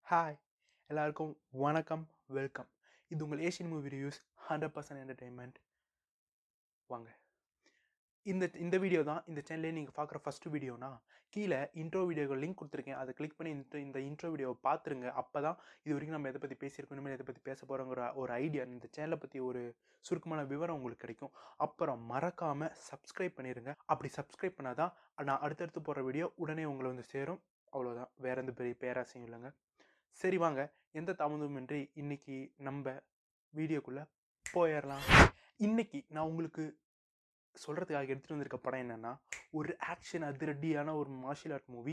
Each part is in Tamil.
ஹாய் எல்லாருக்கும் வணக்கம் வெல்கம் இது உங்கள் Asian movie reviews hundred percent entertainment வாங்க இந்த இந்த வீடியோ தான் இந்த சேனல்லே நீங்கள் பார்க்குற ஃபஸ்ட் வீடியோனா கீழே இன்ட்ரோ வீடியோக்கு லிங்க் கொடுத்துருக்கேன் அதை கிளிக் பண்ணி இந்த இந்த இன்ட்ரோ வீடியோவை பார்த்துருங்க அப்போ தான் இது வரைக்கும் நம்ம எதை பற்றி பேசியிருக்கோம் இனிமேல் எதை பற்றி பேச போகிறோங்கிற ஒரு ஐடியா இந்த சேனலை பற்றி ஒரு சுருக்கமான விவரம் உங்களுக்கு கிடைக்கும் அப்புறம் மறக்காமல் சப்ஸ்கிரைப் பண்ணிடுங்க அப்படி சப்ஸ்கிரைப் பண்ணால் தான் நான் அடுத்தடுத்து போகிற வீடியோ உடனே உங்களை வந்து சேரும் அவ்வளோதான் வேற எந்த பெரிய பேராசையும் இல்லைங்க சரி வாங்க எந்த தாமதமின்றி இன்னைக்கு நம்ம வீடியோக்குள்ளே போயிடலாம் இன்னைக்கு நான் உங்களுக்கு சொல்கிறதுக்காக எடுத்துகிட்டு வந்திருக்க படம் என்னென்னா ஒரு ஆக்ஷன் அதிரடியான ஒரு மார்ஷியல் ஆர்ட் மூவி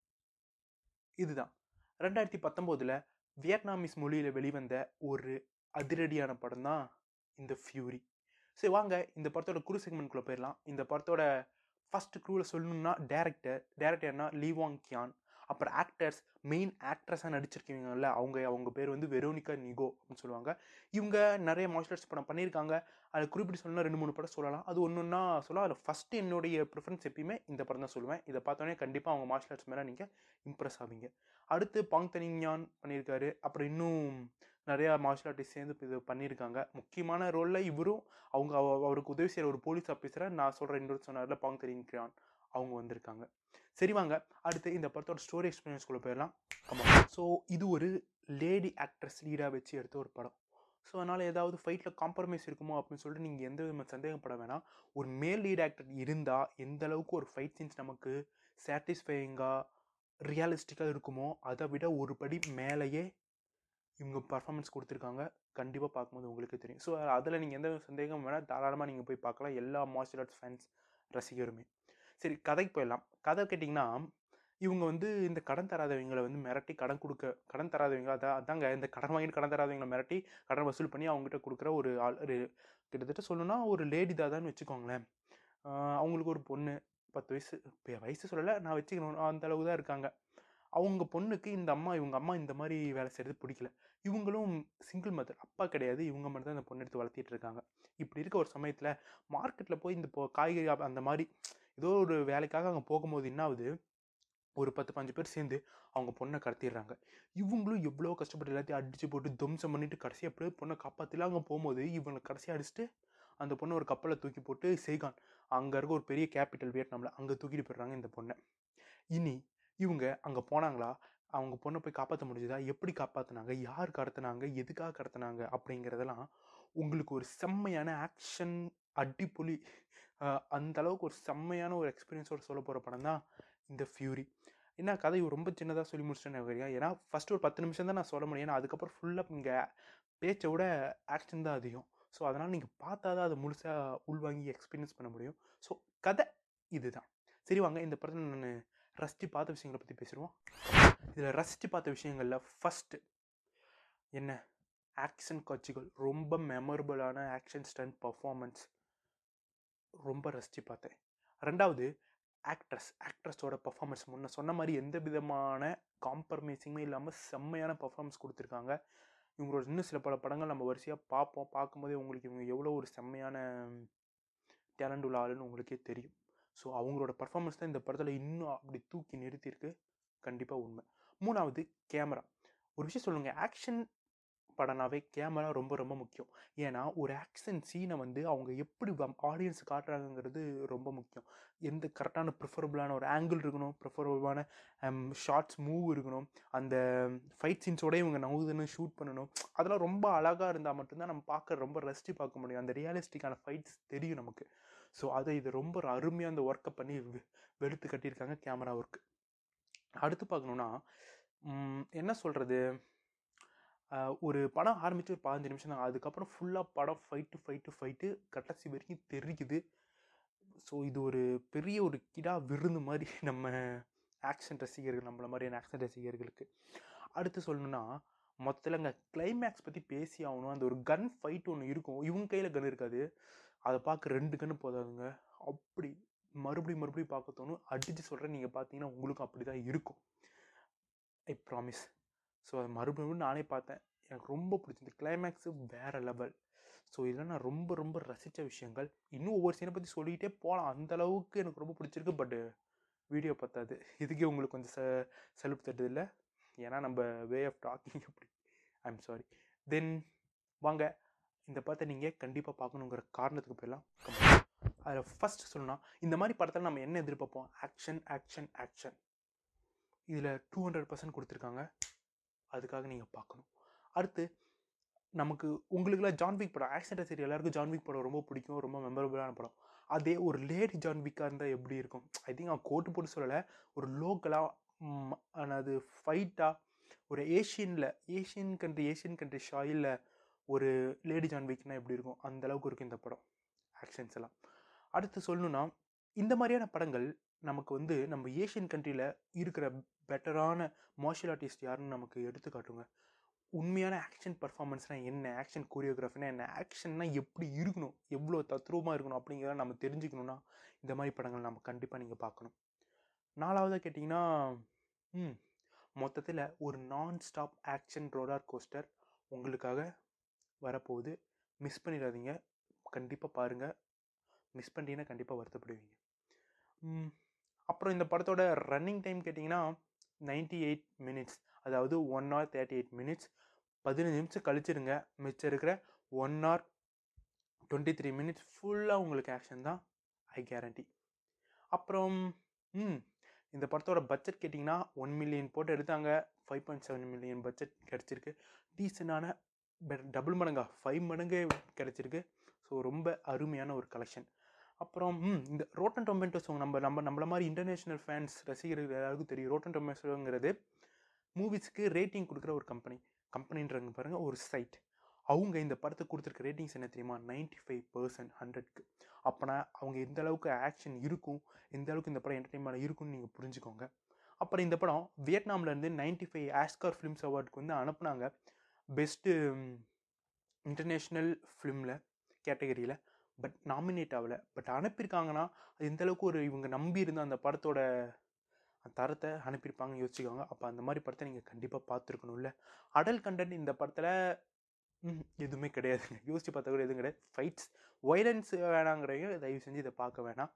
இதுதான் ரெண்டாயிரத்தி பத்தொம்போதில் வியட்நாமிஸ் மொழியில் வெளிவந்த ஒரு அதிரடியான படம் தான் இந்த ஃபியூரி சரி வாங்க இந்த படத்தோட குரு செக்மெண்ட்குள்ளே போயிடலாம் இந்த படத்தோட ஃபர்ஸ்ட் க்ரூவில் சொல்லணும்னா டேரக்டர் டேரக்டர்னா லீவாங் கியான் அப்புறம் ஆக்டர்ஸ் மெயின் ஆக்ட்ரஸாக நடிச்சிருக்கீங்கல்ல அவங்க அவங்க பேர் வந்து வெரோனிகா நிகோ அப்படின்னு சொல்லுவாங்க இவங்க நிறைய மார்ஷல் ஆர்ட்ஸ் படம் பண்ணியிருக்காங்க அதில் குறிப்பிட்டு சொல்லணும் ரெண்டு மூணு படம் சொல்லலாம் அது ஒன்று ஒன்றா சொல்லலாம் அதில் ஃபஸ்ட்டு என்னுடைய ப்ரிஃபரன்ஸ் எப்பயுமே இந்த படம் தான் சொல்லுவேன் இதை பார்த்தோன்னே கண்டிப்பாக அவங்க மார்ஷல் ஆர்ட்ஸ் மேலே நீங்கள் இம்ப்ரெஸ் ஆவீங்க அடுத்து பாங் தனிஞான் பண்ணியிருக்காரு அப்புறம் இன்னும் நிறையா மார்ஷல் ஆர்டிஸ்ட் சேர்ந்து இது பண்ணியிருக்காங்க முக்கியமான ரோலில் இவரும் அவங்க அவ- அவருக்கு உதவி செய்கிற ஒரு போலீஸ் ஆஃபீஸரை நான் சொல்கிற இன்னொரு சொன்னார்ல பாங் தனிஞான் அவங்க வந்திருக்காங்க சரி வாங்க அடுத்து இந்த படத்தோட ஸ்டோரி எக்ஸ்பீரியன்ஸ்குள்ளே போயிடலாம் ஆமாம் ஸோ இது ஒரு லேடி ஆக்ட்ரஸ் லீடாக வச்சு எடுத்த ஒரு படம் ஸோ அதனால் ஏதாவது ஃபைட்டில் காம்ப்ரமைஸ் இருக்குமோ அப்படின்னு சொல்லிட்டு நீங்கள் எந்த விதமான சந்தேகப்பட வேணாம் ஒரு மேல் லீட் ஆக்டர் இருந்தால் எந்த அளவுக்கு ஒரு ஃபைட் சீன்ஸ் நமக்கு சாட்டிஸ்ஃபையிங்காக ரியலிஸ்டிக்காக இருக்குமோ அதை விட ஒரு படி மேலேயே இவங்க பர்ஃபார்மன்ஸ் கொடுத்துருக்காங்க கண்டிப்பாக பார்க்கும்போது உங்களுக்கு தெரியும் ஸோ அதில் நீங்கள் எந்த சந்தேகம் வேணால் தாராளமாக நீங்கள் போய் பார்க்கலாம் எல்லா மார்ஷியல் ஆர்ட்ஸ் ஃபேன்ஸ் ரசிகருமே சரி கதைக்கு போயிடலாம் கதை கேட்டிங்கன்னா இவங்க வந்து இந்த கடன் தராதவங்களை வந்து மிரட்டி கடன் கொடுக்க கடன் தராதவங்க அதான் அதாங்க இந்த கடன் வாங்கிட்டு கடன் தராதவங்களை மிரட்டி கடன் வசூல் பண்ணி அவங்ககிட்ட கொடுக்குற ஒரு ஆள் ஒரு கிட்டத்தட்ட சொல்லணும்னா ஒரு லேடி தாதான்னு வச்சுக்கோங்களேன் ஆஹ் அவங்களுக்கு ஒரு பொண்ணு பத்து வயசு இப்போ வயசு சொல்லலை நான் வச்சுக்கணும் அந்த அளவு தான் இருக்காங்க அவங்க பொண்ணுக்கு இந்த அம்மா இவங்க அம்மா இந்த மாதிரி வேலை செய்கிறது பிடிக்கல இவங்களும் சிங்கிள் மதர் அப்பா கிடையாது இவங்க மட்டும் தான் இந்த பொண்ணு எடுத்து வளர்த்திட்டு இருக்காங்க இப்படி இருக்க ஒரு சமயத்தில் மார்க்கெட்டில் போய் இந்த இப்போ காய்கறி வியாப- அந்த மாதிரி ஏதோ ஒரு வேலைக்காக அங்கே போகும்போது என்ன ஆகுது ஒரு பத்து பாஞ்சு பேர் சேர்ந்து அவங்க பொண்ணை கடத்திடுறாங்க இவங்களும் எவ்வளோ கஷ்டப்பட்டு எல்லாத்தையும் அடிச்சு போட்டு துவம்சம் பண்ணிட்டு கடைசி அப்படியே பொண்ணை காப்பாற்றில அங்கே போகும்போது இவங்களை கடைசியாக அடிச்சுட்டு அந்த பொண்ணை ஒரு கப்பலில் தூக்கி போட்டு செய்கான் அங்கே இருக்க ஒரு பெரிய கேபிட்டல் வியட்நாமில் அங்கே தூக்கிட்டு போயிடுறாங்க இந்த பொண்ணை இனி இவங்க அங்கே போனாங்களா அவங்க பொண்ணை போய் காப்பாற்ற முடிஞ்சதா எப்படி காப்பாற்றினாங்க யார் கடத்தினாங்க எதுக்காக கடத்தினாங்க அப்படிங்கிறதெல்லாம் உங்களுக்கு ஒரு செம்மையான ஆக்ஷன் அடிப்பொலி ஆஹ் அந்த அளவுக்கு ஒரு செம்மையான ஒரு எக்ஸ்பீரியன்ஸோட சொல்ல போகிற படம் தான் இந்த ஃபியூரி என்ன கதை ரொம்ப சின்னதாக சொல்லி முடிச்சிட்டேன் வரையா ஏன்னா ஃபஸ்ட்டு ஒரு பத்து நிமிஷம் தான் நான் சொல்ல முடியும் ஏன்னா அதுக்கப்புறம் ஃபுல்லாக இங்கே பேச்சை விட ஆக்ஷன் தான் அதிகம் ஸோ அதனால் நீங்கள் பார்த்தா தான் அதை முழுசாக உள்வாங்கி எக்ஸ்பீரியன்ஸ் பண்ண முடியும் ஸோ கதை இதுதான் சரி வாங்க இந்த படத்தில் நான் ரசித்து பார்த்த விஷயங்களை பற்றி பேசிடுவோம் இதில் ரசித்து பார்த்த விஷயங்களில் ஃபஸ்ட்டு என்ன ஆக்ஷன் காட்சிகள் ரொம்ப மெமரபுளான ஆக்ஷன் ஸ்டண்ட் பர்ஃபார்மன்ஸ் ரொம்ப ரசித்து பார்த்தேன் ரெண்டாவது ஆக்ட்ரஸ் ஆக்ட்ரஸோட பர்ஃபார்மன்ஸ் முன்ன சொன்ன மாதிரி எந்த விதமான காம்ப்ரமைசிங்குமே இல்லாமல் செம்மையான பர்ஃபார்மன்ஸ் கொடுத்துருக்காங்க இவங்களோட இன்னும் சில பல படங்கள் நம்ம வரிசையாக பார்ப்போம் பார்க்கும்போதே உங்களுக்கு இவங்க எவ்வளோ ஒரு செம்மையான டேலண்ட் உள்ள ஆளுன்னு உங்களுக்கே தெரியும் ஸோ அவங்களோட பர்ஃபார்மன்ஸ் தான் இந்த படத்தில் இன்னும் அப்படி தூக்கி நிறுத்தியிருக்கு கண்டிப்பாக உண்மை மூணாவது கேமரா ஒரு விஷயம் சொல்லுங்கள் ஆக்ஷன் படம்னாவே கேமரா ரொம்ப ரொம்ப முக்கியம் ஏன்னா ஒரு ஆக்ஷன் சீனை வந்து அவங்க எப்படி ஆடியன்ஸ் காட்டுறாங்கங்கிறது ரொம்ப முக்கியம் எந்த கரெக்டான ப்ரிஃபரபுளான ஒரு ஆங்கிள் இருக்கணும் ப்ரிஃபரபுளான ஷார்ட்ஸ் மூவ் இருக்கணும் அந்த ஃபைட் சீன்ஸோட இவங்க நவுதுன்னு ஷூட் பண்ணணும் அதெல்லாம் ரொம்ப அழகாக இருந்தால் மட்டும்தான் நம்ம பார்க்க ரொம்ப ரசித்து பார்க்க முடியும் அந்த ரியலிஸ்டிக்கான ஃபைட்ஸ் தெரியும் நமக்கு ஸோ அதை இது ரொம்ப ஒரு அருமையாக அந்த ஒர்க்கை பண்ணி வெ- வெளுத்து கட்டியிருக்காங்க கேமரா ஒர்க் அடுத்து பார்க்கணுன்னா ம், என்ன சொல்கிறது ஒரு படம் ஆரம்பித்து ஒரு பதினஞ்சு நிமிஷம் தான் அதுக்கப்புறம் ஃபுல்லாக படம் ஃபைட்டு ஃபைட்டு ஃபைட்டு கடைசி வரைக்கும் தெரிக்குது ஸோ இது ஒரு பெரிய ஒரு கிடா விருந்து மாதிரி நம்ம ஆக்ஷன் ரசிகர்கள் நம்மள மாதிரியான ஆக்ஷன் ரசிகர்களுக்கு அடுத்து சொல்லணும்னா மொத்தத்தில் அங்கே கிளைமேக்ஸ் பற்றி பேசி ஆகணும் அந்த ஒரு கன் ஃபைட் ஒன்று இருக்கும் இவங்க கையில் கன் இருக்காது அதை பார்க்க ரெண்டு கன்று போதாதுங்க அப்படி மறுபடியும் மறுபடியும் பார்க்க தோணும் அடித்து சொல்கிறேன் நீங்கள் பார்த்தீங்கன்னா உங்களுக்கும் அப்படி தான் இருக்கும் ஐ ப்ராமிஸ் ஸோ அது மறுபடியும் நானே பார்த்தேன் எனக்கு ரொம்ப பிடிச்சிருந்து கிளைமேக்ஸு வேறு லெவல் ஸோ இதெல்லாம் நான் ரொம்ப ரொம்ப ரசித்த விஷயங்கள் இன்னும் ஒவ்வொரு சீனை பற்றி சொல்லிகிட்டே போகலாம் அந்த அளவுக்கு எனக்கு ரொம்ப பிடிச்சிருக்கு பட்டு வீடியோ பத்தாது இதுக்கே உங்களுக்கு கொஞ்சம் செ செலுப்பு தட்டுது இல்லை ஏன்னா நம்ம வே ஆஃப் டாக்கிங் அப்படி ஐம் சாரி தென் வாங்க இந்த படத்தை நீங்கள் கண்டிப்பாக பார்க்கணுங்கிற காரணத்துக்கு போயெல்லாம் அதில் ஃபஸ்ட் சொல்லணும்னா இந்த மாதிரி படத்தில் நம்ம என்ன எதிர்பார்ப்போம் ஆக்ஷன் ஆக்ஷன் ஆக்ஷன் இதில் டூ ஹண்ட்ரட் பர்சன்ட் கொடுத்துருக்காங்க அதுக்காக நீங்கள் பார்க்கணும் அடுத்து நமக்கு உங்களுக்குலாம் ஜான்விக் படம் ஆக்சிடென்ட் சரி எல்லாருக்கும் ஜான்விக் படம் ரொம்ப பிடிக்கும் ரொம்ப மெமரபுளான படம் அதே ஒரு லேடி ஜான்விக்காக இருந்தால் எப்படி இருக்கும் ஐ திங்க் அவன் கோட்டு போட்டு சொல்லலை ஒரு லோக்கலாக அது ஃபைட்டாக ஒரு ஏஷியனில் ஏஷியன் கண்ட்ரி ஏஷியன் கண்ட்ரி ஷாயில் ஒரு லேடி ஜான்விக்னா எப்படி இருக்கும் அந்த அளவுக்கு இருக்கும் இந்த படம் ஆக்ஷன்ஸ் எல்லாம் அடுத்து சொல்லணும்னா இந்த மாதிரியான படங்கள் நமக்கு வந்து நம்ம ஏஷியன் கண்ட்ரியில் இருக்கிற பெட்டரான மார்ஷியல் ஆர்டிஸ்ட் யாருன்னு நமக்கு எடுத்து காட்டுங்க உண்மையான ஆக்ஷன் பர்ஃபார்மன்ஸ்னால் என்ன ஆக்ஷன் கோரியோகிராஃபினா என்ன ஆக்ஷன்னா எப்படி இருக்கணும் எவ்வளோ தத்ரூபமாக இருக்கணும் அப்படிங்கிறத நம்ம தெரிஞ்சுக்கணுன்னா இந்த மாதிரி படங்கள் நம்ம கண்டிப்பாக நீங்கள் பார்க்கணும் நாலாவதாக கேட்டிங்கன்னா ம் மொத்தத்தில் ஒரு நான் ஸ்டாப் ஆக்ஷன் ரோலார் கோஸ்டர் உங்களுக்காக வரப்போகுது மிஸ் பண்ணிடாதீங்க கண்டிப்பாக பாருங்கள் மிஸ் பண்ணிட்டீங்கன்னா கண்டிப்பாக வருத்தப்படுவீங்க அப்புறம் இந்த படத்தோட ரன்னிங் டைம் கேட்டிங்கன்னா நைன்டி எயிட் மினிட்ஸ் அதாவது one hour thirty eight minutes பதினஞ்சு நிமிஷம் கழிச்சிருங்க மிச்சம் இருக்கிற one hour twenty three minutes ஃபுல்லாக உங்களுக்கு ஆக்ஷன் தான் ஐ கேரண்டி அப்புறம் ம் இந்த படத்தோட பட்ஜெட் கேட்டிங்கன்னா ஒன் மில்லியன் போட்டு எடுத்தாங்க five point seven million budget கிடச்சிருக்கு டீசெண்டான டபுள் மடங்கா ஃபைவ் மடங்கு கிடச்சிருக்கு ஸோ ரொம்ப அருமையான ஒரு கலெக்ஷன் அப்புறம் ம் இந்த ரோட்டன் டொமேட்டோஸ் நம்ம நம்ம நம்மள மாதிரி இன்டர்நேஷ்னல் ஃபேன்ஸ் ரசிகர்கள் எல்லாருக்கும் தெரியும் ரோட்டன் டொமேட்டோங்கிறது மூவிஸ்க்கு ரேட்டிங் கொடுக்குற ஒரு கம்பெனி கம்பெனின்றாங்க பாருங்கள் ஒரு சைட் அவங்க இந்த படத்துக்கு கொடுத்துருக்க ரேட்டிங்ஸ் என்ன தெரியுமா நைன்டி ஃபைவ் பர்சன்ட் ஹண்ட்ரட்க்கு அப்போனா அவங்க எந்த அளவுக்கு ஆக்ஷன் இருக்கும் எந்த அளவுக்கு இந்த படம் என்டர்டைன்மெண்ட் இருக்கும்னு நீங்கள் புரிஞ்சுக்கோங்க அப்புறம் இந்த படம் வியட்நாம்லேருந்து நைன்டி ஃபைவ் ஆஸ்கார் ஃபிலிம்ஸ் அவார்டுக்கு வந்து அனுப்புனாங்க பெஸ்ட்டு இன்டர்நேஷ்னல் ஃபிலிமில் கேட்டகரியில் பட் நாமினேட் ஆகலை பட் அனுப்பியிருக்காங்கன்னா அது எந்த அளவுக்கு ஒரு இவங்க நம்பி இருந்த அந்த படத்தோட தரத்தை அனுப்பியிருப்பாங்கன்னு யோசிச்சுக்கோங்க அப்போ அந்த மாதிரி படத்தை நீங்கள் கண்டிப்பாக பார்த்துருக்கணும்ல அடல் கண்டென்ட் இந்த படத்தில் எதுவுமே கிடையாதுங்க யோசிச்சு பார்த்தா கூட எதுவும் கிடையாது ஃபைட்ஸ் வைலன்ஸ் வேணாங்கிறவங்க தயவு செஞ்சு இதை பார்க்க வேணாம்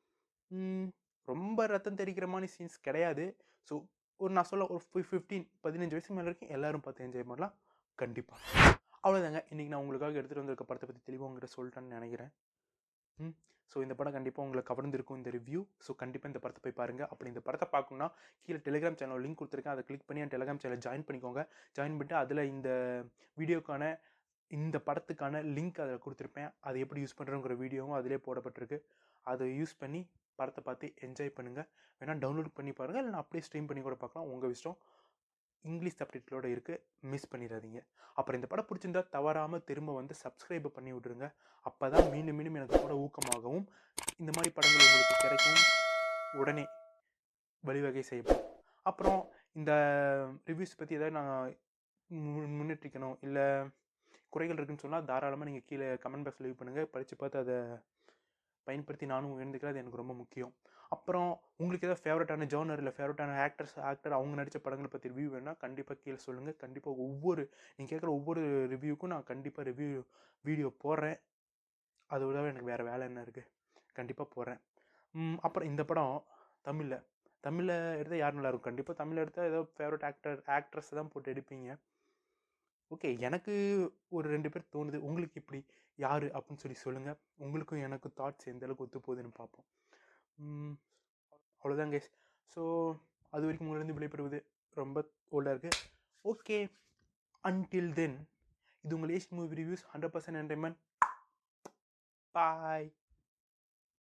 ரொம்ப ரத்தம் தெரிக்கிற மாதிரி சீன்ஸ் கிடையாது ஸோ ஒரு நான் சொல்ல ஒரு ஃபிஃப்டீன் பதினஞ்சு வயசு மேலே வரைக்கும் எல்லோரும் பார்த்து என்ஜாய் பண்ணலாம் கண்டிப்பாக அவ்வளோதாங்க இன்றைக்கி நான் உங்களுக்காக எடுத்துகிட்டு வந்திருக்க படத்தை பற்றி தெளிவாக உங்கள்கிட்ட சொல்லிட்டேன்னு நினைக்கிறேன் ம் ஸோ இந்த படம் கண்டிப்பாக உங்களை கவர்ந்துருக்கும் இந்த ரிவ்யூ ஸோ கண்டிப்பாக இந்த படத்தை போய் பாருங்கள் அப்படி இந்த படத்தை பார்க்கணுன்னா கீழே டெலிகிராம் சேனல் லிங்க் கொடுத்துருக்கேன் அதை கிளிக் பண்ணி என் டெலிகிராம் சேனல் ஜாயின் பண்ணிக்கோங்க ஜாயின் பண்ணிட்டு அதில் இந்த வீடியோக்கான இந்த படத்துக்கான லிங்க் அதில் கொடுத்துருப்பேன் அதை எப்படி யூஸ் பண்ணுறோங்கிற வீடியோவும் அதிலே போடப்பட்டிருக்கு அதை யூஸ் பண்ணி படத்தை பார்த்து என்ஜாய் பண்ணுங்கள் வேணால் டவுன்லோட் பண்ணி பாருங்கள் இல்லை அப்படியே ஸ்ட்ரீம் பண்ணி கூட பார்க்கலாம் உங்கள் இஷ்டம் இங்கிலீஷ் சப்டைட்டிலோட இருக்குது மிஸ் பண்ணிடாதீங்க அப்புறம் இந்த படம் பிடிச்சிருந்தா தவறாமல் திரும்ப வந்து சப்ஸ்கிரைப் பண்ணி விட்ருங்க அப்போ தான் மீண்டும் மீண்டும் எனக்கு கூட ஊக்கமாகவும் இந்த மாதிரி படங்கள் உங்களுக்கு கிடைக்கும் உடனே வழிவகை செய்யப்படும் அப்புறம் இந்த ரிவ்யூஸ் பற்றி ஏதாவது நான் முன்னேற்றிக்கணும் இல்லை குறைகள் இருக்குன்னு சொன்னால் தாராளமாக நீங்கள் கீழே கமெண்ட் பாக்ஸில் லீவ் பண்ணுங்கள் படித்து பார்த்து அதை பயன்படுத்தி நானும் உயர்ந்துக்கிறது அது எனக்கு ரொம்ப முக்கியம் அப்புறம் உங்களுக்கு ஏதாவது ஃபேவரட்டான ஜோனர் இல்லை ஃபேவரட்டான ஆக்டர்ஸ் ஆக்டர் அவங்க நடித்த படங்களை பற்றி ரிவ்யூ வேணால் கண்டிப்பாக கீழே சொல்லுங்கள் கண்டிப்பாக ஒவ்வொரு நீங்கள் கேட்குற ஒவ்வொரு ரிவ்யூக்கும் நான் கண்டிப்பாக ரிவ்யூ வீடியோ போடுறேன் அதை விட எனக்கு வேறு வேலை என்ன இருக்குது கண்டிப்பாக போடுறேன் அப்புறம் இந்த படம் தமிழில் தமிழில் எடுத்தால் யார் நல்லாயிருக்கும் கண்டிப்பாக தமிழில் எடுத்தால் ஏதோ ஃபேவரட் ஆக்டர் ஆக்ட்ரஸ் தான் போட்டு எடுப்பீங்க ஓகே எனக்கு ஒரு ரெண்டு பேர் தோணுது உங்களுக்கு இப்படி யார் அப்படின்னு சொல்லி சொல்லுங்கள் உங்களுக்கும் எனக்கும் தாட்ஸ் எந்த அளவுக்கு ஒத்து போகுதுன்னு பார்ப்போம் அவ்வளோதான் கேஸ் ஸோ அது வரைக்கும் உங்களிருந்து விடைபெறுவது ரொம்ப ஓல்டாக இருக்குது ஓகே அன்டில் தென் இது உங்கள் Asian movie reviews hundred percent entertainment பாய்